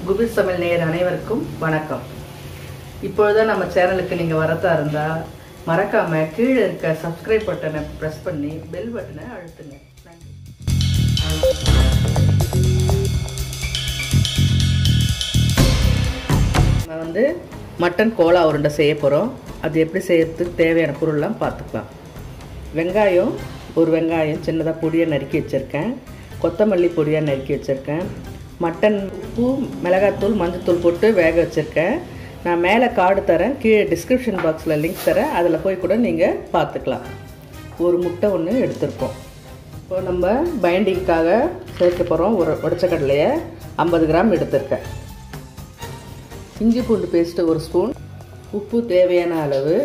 குபி சமையல் நேயர் அனைவருக்கும் வணக்கம் இப்பொழுதுதான் நம்ம சேனலுக்கு நீங்கள் வரதா இருந்தால் மறக்காமல் கீழே இருக்க சப்ஸ்கிரைப் பட்டனை ப்ரெஸ் பண்ணி பெல் பட்டனை அழுத்துங்க நன்றி நம்ம வந்து மட்டன் கோலா உருண்டை செய்ய போகிறோம் அது எப்படி செய்யறதுக்கு தேவையான பொருள்லாம் பார்த்துக்கலாம் வெங்காயம் ஒரு வெங்காயம் சின்னதாக பொடியாக நறுக்கி வச்சுருக்கேன் கொத்தமல்லி பொடியாக நறுக்கி வச்சுருக்கேன் மட்டன் உப்பு மிளகாத்தூள் மஞ்சத்தூள் போட்டு வேக வச்சுருக்கேன் நான் மேலே கார்டு தரேன் கீழே டிஸ்கிரிப்ஷன் பாக்ஸில் லிங்க் தரேன் அதில் போய் கூட நீங்கள் பார்த்துக்கலாம் ஒரு முட்டை ஒன்று எடுத்திருக்கோம் இப்போ நம்ம பைண்டிங்க்காக சேர்க்க போகிறோம் ஒரு உடச்ச கடலையை ஐம்பது கிராம் எடுத்திருக்கேன் இஞ்சி பூண்டு பேஸ்ட்டு ஒரு ஸ்பூன் உப்பு தேவையான அளவு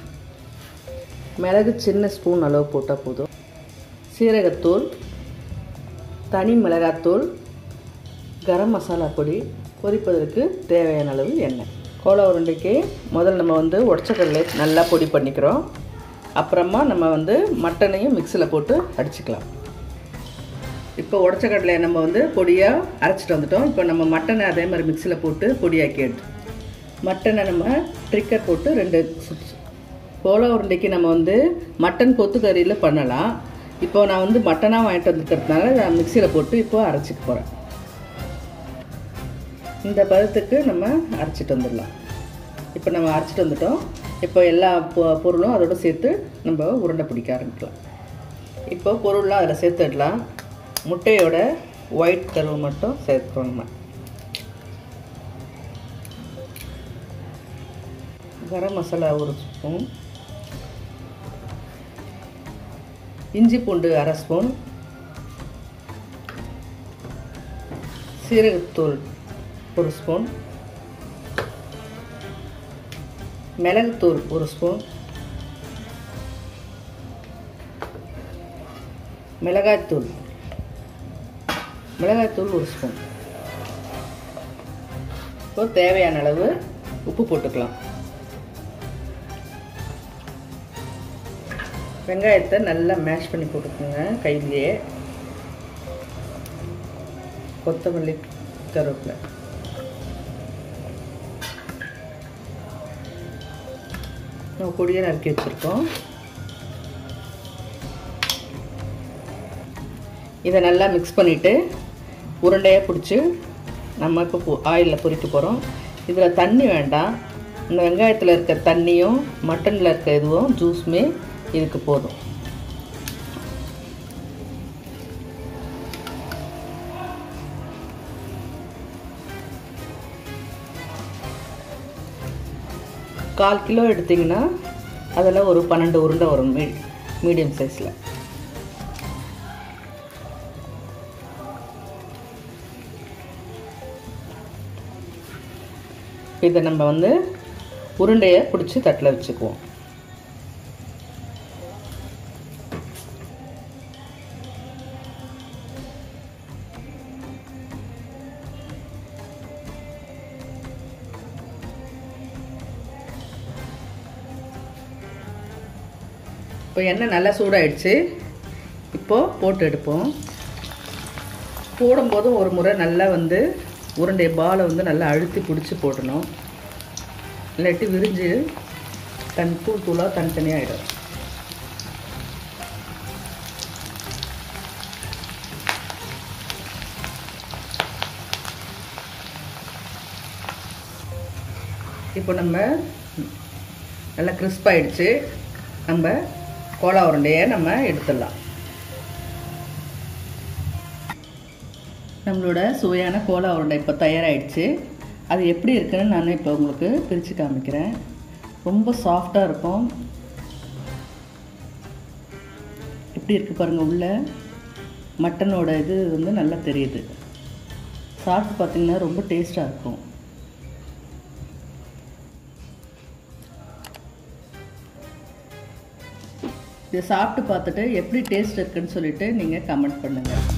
மிளகு சின்ன ஸ்பூன் அளவு போட்டால் போதும் சீரகத்தூள் தனி மிளகாத்தூள் கரம் மசாலா பொடி பொரிப்பதற்கு தேவையான அளவு எண்ணெய் கோலா உருண்டைக்கு முதல்ல நம்ம வந்து உடச்சக்கடலை நல்லா பொடி பண்ணிக்கிறோம் அப்புறமா நம்ம வந்து மட்டனையும் மிக்சியில் போட்டு அடிச்சுக்கலாம் இப்போ உடச்சக்கடலையை நம்ம வந்து பொடியாக அரைச்சிட்டு வந்துட்டோம் இப்போ நம்ம மட்டனை அதே மாதிரி மிக்சியில் போட்டு பொடியாக்கி எடுத்து மட்டனை நம்ம ட்ரிக்கர் போட்டு ரெண்டு சுற்று கோலா உருண்டைக்கு நம்ம வந்து மட்டன் கொத்துக்கறியில் பண்ணலாம் இப்போ நான் வந்து மட்டனாக வாங்கிட்டு வந்துருக்கிறதுனால நான் மிக்சியில் போட்டு இப்போ அரைச்சிக்க போகிறேன் இந்த பதத்துக்கு நம்ம அரைச்சிட்டு வந்துடலாம் இப்போ நம்ம அரைச்சிட்டு வந்துட்டோம் இப்போ எல்லா பொ பொருளும் அதோடு சேர்த்து நம்ம உருண்டை பிடிக்க ஆரம்பிக்கலாம் இப்போ பொருள்லாம் அதில் சேர்த்துடலாம் முட்டையோட ஒயிட் கருவு மட்டும் சேர்த்துக்கணும் நம்ம கரம் மசாலா ஒரு ஸ்பூன் இஞ்சி பூண்டு அரை ஸ்பூன் சீரகத்தூள் ஒரு ஸ்பூன் மிளகுத்தூள் ஒரு ஸ்பூன் மிளகாய்த்தூள் மிளகாய்த்தூள் ஒரு ஸ்பூன் இப்போ தேவையான அளவு உப்பு போட்டுக்கலாம் வெங்காயத்தை நல்லா மேஷ் பண்ணி போட்டுக்கோங்க கையிலேயே கொத்தமல்லி கருவேப்பிலை நம்ம பொடியை நறுக்கி வச்சுருக்கோம் இதை நல்லா மிக்ஸ் பண்ணிவிட்டு உருண்டையாக பிடிச்சி நம்ம இப்போ ஆயிலில் பொரிக்க போகிறோம் இதில் தண்ணி வேண்டாம் இந்த வெங்காயத்தில் இருக்க தண்ணியும் மட்டனில் இருக்க இதுவும் ஜூஸுமே இதுக்கு போதும் கால் கிலோ எடுத்திங்கன்னா அதில் ஒரு பன்னெண்டு உருண்டை வரும் மீ மீடியம் சைஸில் இதை நம்ம வந்து உருண்டையை பிடிச்சி தட்டில் வச்சுக்குவோம் இப்போ எண்ணெய் நல்லா சூடாயிடுச்சு இப்போது போட்டு எடுப்போம் போடும்போதும் ஒரு முறை நல்லா வந்து உருண்டை பாலை வந்து நல்லா அழுத்தி பிடிச்சி போடணும் இல்லாட்டி விரிஞ்சு தன் தூள் தூளாக தனித்தனியாகிடும் இப்போ நம்ம நல்லா கிறிஸ்ப் ஆயிடுச்சு நம்ம கோலா உருண்டையை நம்ம எடுத்துடலாம் நம்மளோட சுவையான கோலா உருண்டை இப்போ தயாராகிடுச்சு அது எப்படி இருக்குன்னு நான் இப்போ உங்களுக்கு பிரித்து காமிக்கிறேன் ரொம்ப சாஃப்டாக இருக்கும் எப்படி இருக்குது பாருங்கள் உள்ள மட்டனோட இது வந்து நல்லா தெரியுது சாப்பிட்டு பார்த்திங்கன்னா ரொம்ப டேஸ்ட்டாக இருக்கும் இதை சாப்பிட்டு பார்த்துட்டு எப்படி டேஸ்ட் இருக்குன்னு சொல்லிட்டு நீங்கள் கமெண்ட் பண்ணுங்கள்